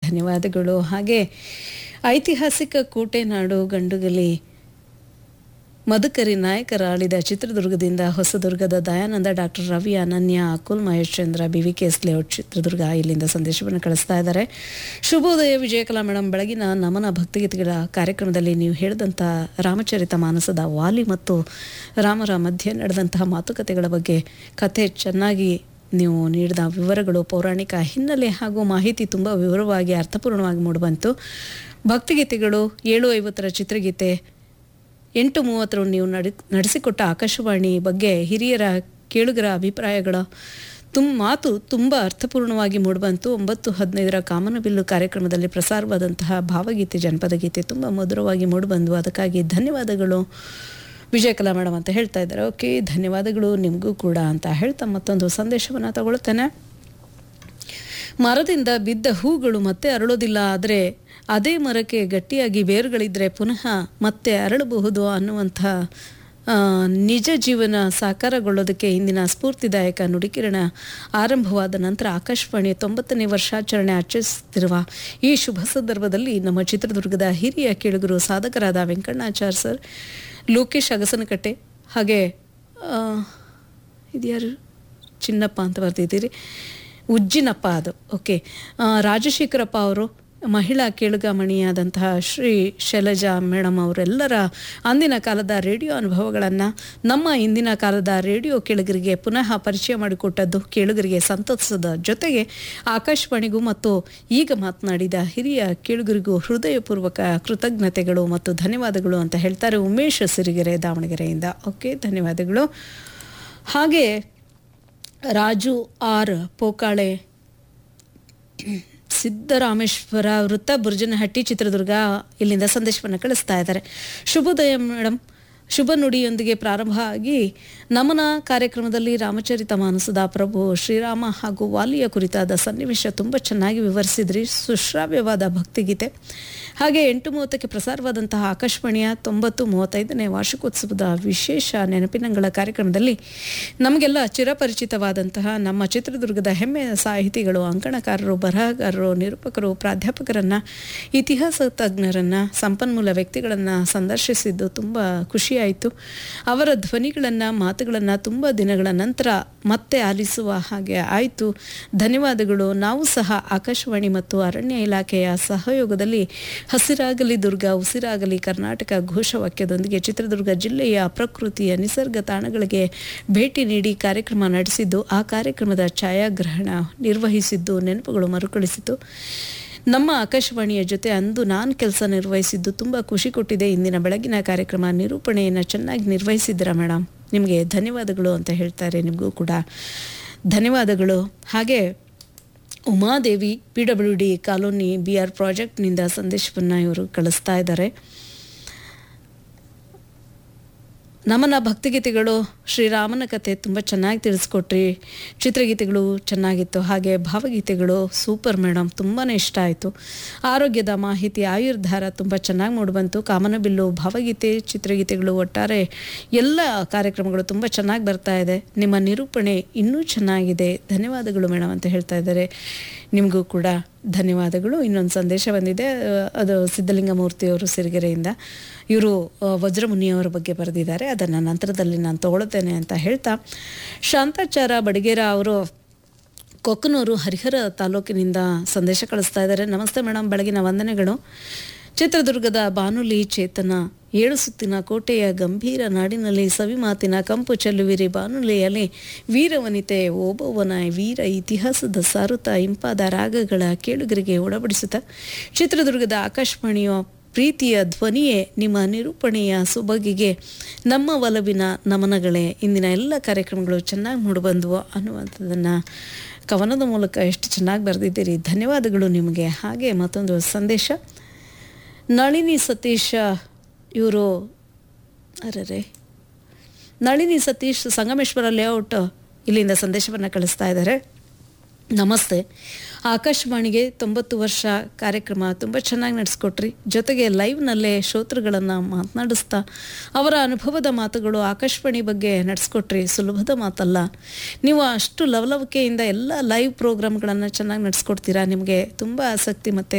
ಧನ್ಯವಾದಗಳು ಹಾಗೆ ಐತಿಹಾಸಿಕ ಕೋಟೆನಾಡು ಗಂಡುಗಲಿ ಮಧುಕರಿ ನಾಯಕರ ಆಳಿದ ಚಿತ್ರದುರ್ಗದಿಂದ ಹೊಸದುರ್ಗದ Dayananda doctor Ravi Ananya Akul Mahesh Chandra B V K S layout Chitradurga ಇಲ್ಲಿಂದ ಸಂದೇಶವನ್ನು ಕಳಿಸ್ತಾ ಇದ್ದಾರೆ ಶುಭೋದಯ ವಿಜಯಕಲಾ ಮೇಡಮ್ ಬೆಳಗಿನ ನಮನ ಭಕ್ತಿಗೀತೆಗಳ ಕಾರ್ಯಕ್ರಮದಲ್ಲಿ ನೀವು ಹೇಳಿದಂಥ ರಾಮಚರಿತ ಮಾನಸದ ವಾಲಿ ಮತ್ತು ರಾಮರ ಮಧ್ಯೆ ನಡೆದಂತಹ ಮಾತುಕತೆಗಳ ಬಗ್ಗೆ ಕಥೆ ಚೆನ್ನಾಗಿ ನೀವು ನೀಡಿದ ವಿವರಗಳು ಪೌರಾಣಿಕ ಹಿನ್ನೆಲೆ ಹಾಗೂ ಮಾಹಿತಿ ತುಂಬ ವಿವರವಾಗಿ ಅರ್ಥಪೂರ್ಣವಾಗಿ ಮೂಡಿಬಂತು ಭಕ್ತಿಗೀತೆಗಳು ಏಳು ಐವತ್ತರ ಚಿತ್ರಗೀತೆ ಎಂಟು ಮೂವತ್ತರ ನೀವು ನಡೆ ನಡೆಸಿಕೊಟ್ಟ ಆಕಾಶವಾಣಿ ಬಗ್ಗೆ ಹಿರಿಯರ ಕೇಳುಗರ ಅಭಿಪ್ರಾಯಗಳ ತುಮ್ ಮಾತು ತುಂಬ ಅರ್ಥಪೂರ್ಣವಾಗಿ ಮೂಡಿಬಂತು ಒಂಬತ್ತು ಹದಿನೈದರ ಕಾಮನಬಿಲ್ಲು ಕಾರ್ಯಕ್ರಮದಲ್ಲಿ ಪ್ರಸಾರವಾದಂತಹ ಭಾವಗೀತೆ ಜನಪದ ಗೀತೆ ತುಂಬ ಮಧುರವಾಗಿ ಮೂಡಿಬಂದು ಅದಕ್ಕಾಗಿ ಧನ್ಯವಾದಗಳು ವಿಜಯಕಲಾ ಮೇಡಮ್ ಅಂತ ಹೇಳ್ತಾ ಇದ್ದಾರೆ ಓಕೆ ಧನ್ಯವಾದಗಳು ನಿಮಗೂ ಕೂಡ ಅಂತ ಹೇಳ್ತಾ ಮತ್ತೊಂದು ಸಂದೇಶವನ್ನು ತಗೊಳ್ತೇನೆ ಮರದಿಂದ ಬಿದ್ದ ಹೂಗಳು ಮತ್ತೆ ಅರಳೋದಿಲ್ಲ ಆದರೆ ಅದೇ ಮರಕ್ಕೆ ಗಟ್ಟಿಯಾಗಿ ಬೇರುಗಳಿದ್ರೆ ಪುನಃ ಮತ್ತೆ ಅರಳಬಹುದು ಅನ್ನುವಂಥ ಆ, ನಿಜ ಜೀವನ ಸಾಕಾರಗೊಳ್ಳೋದಕ್ಕೆ ಇಂದಿನ ಸ್ಫೂರ್ತಿದಾಯಕ ನುಡಿಕಿರಣ ಆರಂಭವಾದ ನಂತರ ಆಕಾಶವಾಣಿಯ ತೊಂಬತ್ತನೇ ವರ್ಷಾಚರಣೆ ಆಚರಿಸುತ್ತಿರುವ ಈ ಶುಭ ಸಂದರ್ಭದಲ್ಲಿ ನಮ್ಮ ಚಿತ್ರದುರ್ಗದ ಹಿರಿಯ ಕೇಳುಗರು ಸಾಧಕರಾದ ವೆಂಕಣ್ಣಾಚಾರ್ ಸರ್ ಲೋಕೇಶ್ ಅಗಸನಕಟ್ಟೆ ಹಾಗೆ ಆ, ಇದ್ಯಾರು ಚಿನ್ನಪ್ಪ ಅಂತ ಬರ್ತಿದ್ದೀರಿ ಉಜ್ಜಿನಪ್ಪ ಅದು ಓಕೆ ಆ, ರಾಜಶೇಖರಪ್ಪ ಅವರು ಮಹಿಳಾ ಕೇಳುಗಮಣಿಯಾದಂತಹ ಶ್ರೀ ಶೈಲಜಾ ಮೇಡಮ್ ಅವರೆಲ್ಲರ ಅಂದಿನ ಕಾಲದ ರೇಡಿಯೋ ಅನುಭವಗಳನ್ನು ನಮ್ಮ ಇಂದಿನ ಕಾಲದ ರೇಡಿಯೋ ಕೇಳುಗರಿಗೆ ಪುನಃ ಪರಿಚಯ ಮಾಡಿಕೊಟ್ಟದ್ದು ಕೇಳುಗರಿಗೆ ಸಂತಸದ ಜೊತೆಗೆ ಆಕಾಶವಾಣಿಗೂ ಮತ್ತು ಈಗ ಮಾತನಾಡಿದ ಹಿರಿಯ ಕೇಳುಗರಿಗೂ ಹೃದಯಪೂರ್ವಕ ಕೃತಜ್ಞತೆಗಳು ಮತ್ತು ಧನ್ಯವಾದಗಳು ಅಂತ ಹೇಳ್ತಾರೆ ಉಮೇಶ್ ಸಿರಿಗೆರೆ ದಾವಣಗೆರೆಯಿಂದ ಓಕೆ ಧನ್ಯವಾದಗಳು ಹಾಗೆ ರಾಜು ಆರ್ ಪೋಕಾಳೆ ಸಿದ್ದರಾಮೇಶ್ವರ ವೃತ್ತ ಬುರ್ಜನಹಟ್ಟಿ ಚಿತ್ರದುರ್ಗ ಇಲ್ಲಿಂದ ಸಂದೇಶವನ್ನು ಕಳಿಸ್ತಾ ಇದ್ದಾರೆ ಶುಭೋದಯ ಮೇಡಮ್ ಶುಭ ನುಡಿಯೊಂದಿಗೆ ಪ್ರಾರಂಭ ಆಗಿ ನಮನ ಕಾರ್ಯಕ್ರಮದಲ್ಲಿ ರಾಮಚರಿತ ಮಾನಸದ ಪ್ರಭು ಶ್ರೀರಾಮ ಹಾಗೂ ವಾಲಿಯ ಕುರಿತಾದ ಸನ್ನಿವೇಶ ತುಂಬ ಚೆನ್ನಾಗಿ ವಿವರಿಸಿದ್ರಿ ಸುಶ್ರಾವ್ಯವಾದ ಭಕ್ತಿಗೀತೆ ಹಾಗೆ ಎಂಟು ಮೂವತ್ತಕ್ಕೆ ಪ್ರಸಾರವಾದಂತಹ ಆಕಾಶವಾಣಿಯ ತೊಂಬತ್ತು ಮೂವತ್ತೈದನೇ ವಾರ್ಷಿಕೋತ್ಸವದ ವಿಶೇಷ ನೆನಪಿನಂಗಳ ಕಾರ್ಯಕ್ರಮದಲ್ಲಿ ನಮಗೆಲ್ಲ ಚಿರಪರಿಚಿತವಾದಂತಹ ನಮ್ಮ ಚಿತ್ರದುರ್ಗದ ಹೆಮ್ಮೆಯ ಸಾಹಿತಿಗಳು ಅಂಕಣಕಾರರು ಬರಹಗಾರರು ನಿರೂಪಕರು ಪ್ರಾಧ್ಯಾಪಕರನ್ನ ಇತಿಹಾಸ ತಜ್ಞರನ್ನ ಸಂಪನ್ಮೂಲ ವ್ಯಕ್ತಿಗಳನ್ನು ಸಂದರ್ಶಿಸಿದ್ದು ತುಂಬ ಖುಷಿಯಾಯಿತು ಅವರ ಧ್ವನಿಗಳನ್ನು ಮಾತುಗಳನ್ನು ತುಂಬ ದಿನಗಳ ನಂತರ ಮತ್ತೆ ಆಲಿಸುವ ಹಾಗೆ ಆಯಿತು ಧನ್ಯವಾದಗಳು ನಾವು ಸಹ ಆಕಾಶವಾಣಿ ಮತ್ತು ಅರಣ್ಯ ಇಲಾಖೆಯ ಸಹಯೋಗದಲ್ಲಿ ಹಸಿರಾಗಲಿ ದುರ್ಗ ಉಸಿರಾಗಲಿ ಕರ್ನಾಟಕ ಘೋಷವಾಕ್ಯದೊಂದಿಗೆ ಚಿತ್ರದುರ್ಗ ಜಿಲ್ಲೆಯ ಪ್ರಕೃತಿಯ ನಿಸರ್ಗ ತಾಣಗಳಿಗೆ ಭೇಟಿ ನೀಡಿ ಕಾರ್ಯಕ್ರಮ ನಡೆಸಿದ್ದು ಆ ಕಾರ್ಯಕ್ರಮದ ಛಾಯಾಗ್ರಹಣ ನಿರ್ವಹಿಸಿದ್ದು ನೆನಪುಗಳು ಮರುಕಳಿಸಿತು ನಮ್ಮ ಆಕಾಶವಾಣಿಯ ಜೊತೆ ಅಂದು ನಾನು ಕೆಲಸ ನಿರ್ವಹಿಸಿದ್ದು ತುಂಬ ಖುಷಿ ಕೊಟ್ಟಿದೆ ಇಂದಿನ ಬೆಳಗಿನ ಕಾರ್ಯಕ್ರಮ ನಿರೂಪಣೆಯನ್ನು ಚೆನ್ನಾಗಿ ನಿರ್ವಹಿಸಿದ್ದೀರಾ ಮೇಡಮ್ ನಿಮಗೆ ಧನ್ಯವಾದಗಳು ಅಂತ ಹೇಳ್ತಾರೆ ನಿಮಗೂ ಕೂಡ ಧನ್ಯವಾದಗಳು ಹಾಗೆ Umadevi P W D colony B R ಪ್ರಾಜೆಕ್ಟ್ನಿಂದ ಸಂದೇಶವನ್ನು ಇವರು ಕಳಿಸ್ತಾ ಇದ್ದಾರೆ ನಮನ ಭಕ್ತಿಗೀತೆಗಳು ಶ್ರೀರಾಮನ ಕತೆ ತುಂಬ ಚೆನ್ನಾಗಿ ತಿಳಿಸ್ಕೊಟ್ರಿ ಚಿತ್ರಗೀತೆಗಳು ಚೆನ್ನಾಗಿತ್ತು ಹಾಗೆ ಭಾವಗೀತೆಗಳು ಸೂಪರ್ ಮೇಡಮ್ ತುಂಬಾ ಇಷ್ಟ ಆಯಿತು ಆರೋಗ್ಯದ ಮಾಹಿತಿ ಆಯುರ್ಧಾರ ತುಂಬ ಚೆನ್ನಾಗಿ ಮೂಡಿಬಂತು ಕಾಮನಬಿಲ್ಲು ಭಾವಗೀತೆ ಚಿತ್ರಗೀತೆಗಳು ಒಟ್ಟಾರೆ ಎಲ್ಲ ಕಾರ್ಯಕ್ರಮಗಳು ತುಂಬ ಚೆನ್ನಾಗಿ ಬರ್ತಾ ಇದೆ ನಿಮ್ಮ ನಿರೂಪಣೆ ಇನ್ನೂ ಚೆನ್ನಾಗಿದೆ ಧನ್ಯವಾದಗಳು ಮೇಡಮ್ ಅಂತ ಹೇಳ್ತಾ ಇದ್ದಾರೆ ನಿಮಗೂ ಕೂಡ ಧನ್ಯವಾದಗಳು ಇನ್ನೊಂದು ಸಂದೇಶ ಬಂದಿದೆ ಅಹ್, ಅದು ಸಿದ್ಧಲಿಂಗಮೂರ್ತಿಯವರು ಸಿರಿಗೆರೆಯಿಂದ ಇವರು ವಜ್ರಮುನಿಯವರ ಬಗ್ಗೆ ಬರೆದಿದ್ದಾರೆ ಅದನ್ನು ನಂತರದಲ್ಲಿ ನಾನು ತಗೊಳ್ತೇನೆ ಅಂತ ಹೇಳ್ತಾ ಶಾಂತಾಚಾರ ಬಡಿಗೇರ ಅವರು ಕೊಕ್ಕನೂರು ಹರಿಹರ ತಾಲೂಕಿನಿಂದ ಸಂದೇಶ ಕಳಿಸ್ತಾ ಇದ್ದಾರೆ ನಮಸ್ತೆ ಮೇಡಮ್ ಬೆಳಗಿನ ವಂದನೆಗಳು ಚಿತ್ರದುರ್ಗದ ಬಾನುಲಿ ಚೇತನ ಏಳು ಸುತ್ತಿನ ಕೋಟೆಯ ಗಂಭೀರ ನಾಡಿನಲ್ಲಿ ಸವಿಮಾತಿನ ಕಂಪು ಚೆಲ್ಲುವಿರಿ ಬಾನುಲಿಯಲ್ಲಿ ವೀರವನಿತೆ ಓಬವ್ವನ ವೀರ ಇತಿಹಾಸದ ಸಾರುತ್ತ ಇಂಪಾದ ರಾಗಗಳ ಕೇಳುಗರಿಗೆ ಒಡಬಡಿಸುತ್ತಾ ಚಿತ್ರದುರ್ಗದ ಆಕಾಶವಾಣಿಯ ಪ್ರೀತಿಯ ಧ್ವನಿಯೇ ನಿಮ್ಮ ನಿರೂಪಣೆಯ ಸೊಬಗಿಗೆ ನಮ್ಮ ಒಲವಿನ ನಮನಗಳೇ ಇಂದಿನ ಎಲ್ಲ ಕಾರ್ಯಕ್ರಮಗಳು ಚೆನ್ನಾಗಿ ಮೂಡಿಬಂದವು ಅನ್ನುವಂಥದ್ದನ್ನು ಕವನದ ಮೂಲಕ ಎಷ್ಟು ಚೆನ್ನಾಗಿ ಬರೆದಿದ್ದೀರಿ ಧನ್ಯವಾದಗಳು ನಿಮಗೆ ಹಾಗೆ ಮತ್ತೊಂದು ಸಂದೇಶ ನಳಿನಿ ಸತೀಶ ಇವರು ಅರರೆ ನಳಿನಿ ಸತೀಶ್ ಸಂಗಮೇಶ್ವರ ಲೇಔಟ್ ಇಲ್ಲಿಂದ ಸಂದೇಶವನ್ನು ಕಳಿಸ್ತಾ ಇದ್ದಾರೆ ನಮಸ್ತೆ ಆಕಾಶವಾಣಿಗೆ ತೊಂಬತ್ತು ವರ್ಷ ಕಾರ್ಯಕ್ರಮ ತುಂಬ ಚೆನ್ನಾಗಿ ನಡೆಸ್ಕೊಟ್ರಿ ಜೊತೆಗೆ ಲೈವ್ನಲ್ಲೇ ಶ್ರೋತೃಗಳನ್ನು ಮಾತನಾಡಿಸ್ತಾ ಅವರ ಅನುಭವದ ಮಾತುಗಳು ಆಕಾಶವಾಣಿ ಬಗ್ಗೆ ನಡೆಸ್ಕೊಟ್ರಿ ಸುಲಭದ ಮಾತಲ್ಲ ನೀವು ಅಷ್ಟು ಲವಲವಿಕೆಯಿಂದ ಎಲ್ಲ ಲೈವ್ ಪ್ರೋಗ್ರಾಮ್ಗಳನ್ನು ಚೆನ್ನಾಗಿ ನಡೆಸ್ಕೊಡ್ತೀರಾ ನಿಮಗೆ ತುಂಬ ಆಸಕ್ತಿ ಮತ್ತು